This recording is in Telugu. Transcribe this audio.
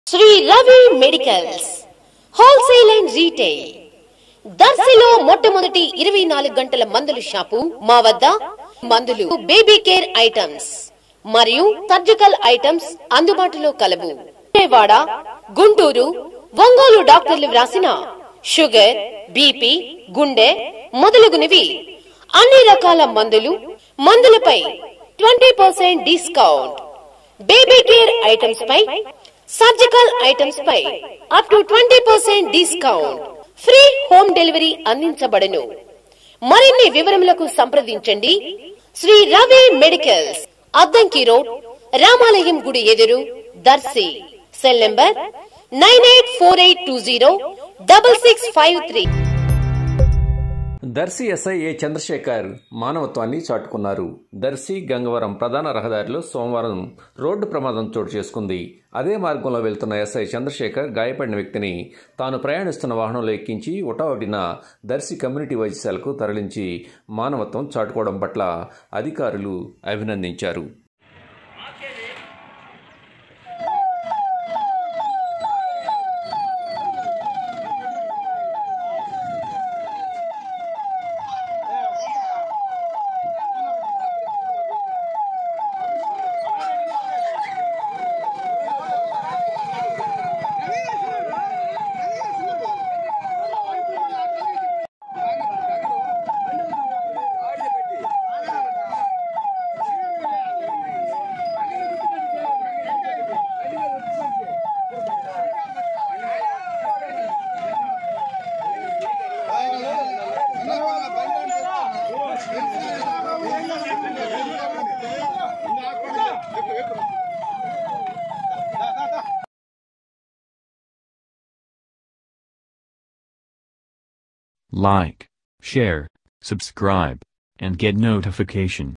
Shri Ravi medicals wholesale and retail దర్శిలో మొట్టమొదటి ఇరవై నాలుగు గంటల మందుల షాపు మా వద్ద మందులు బేబీ కేర్ ఐటమ్స్ మరియు సర్జికల్ ఐటమ్స్ అందుబాటులో కలవు విజయవాడ గుంటూరు ఒంగోలు డాక్టర్లు వ్రాసిన షుగర్ బీపీ గుండె మొదలగునవి అన్ని రకాల మందులు మందులపై twenty percent discount baby care items పై సర్జికల్ ఐటమ్స్ పై up to twenty percent discount free home delivery అందించబడను మరిన్ని వివరములకు సంప్రదించండి శ్రీ రవి మెడికల్స్ అద్దంకి రోడ్ రామాలయం గుడి ఎదురు Darsi cell number nine eight four eight two zero double six five three Darsi SI A Chandrasekhar మానవత్వాన్ని చాటుకున్నారు దర్శి గంగవరం ప్రధాన రహదారిలో సోమవారం రోడ్డు ప్రమాదం చోటు చేసుకుంది అదే మార్గంలో వెళ్తున్న ఎస్ఐ చంద్రశేఖర్ గాయపడిన వ్యక్తిని తాను ప్రయాణిస్తున్న వాహనంలో ఎక్కించి ఉటావటిన దర్శి కమ్యూనిటీ వైద్యశాలకు తరలించి మానవత్వం చాటుకోవడం పట్ల అధికారులు అభినందించారు Like, share, subscribe, and get notification.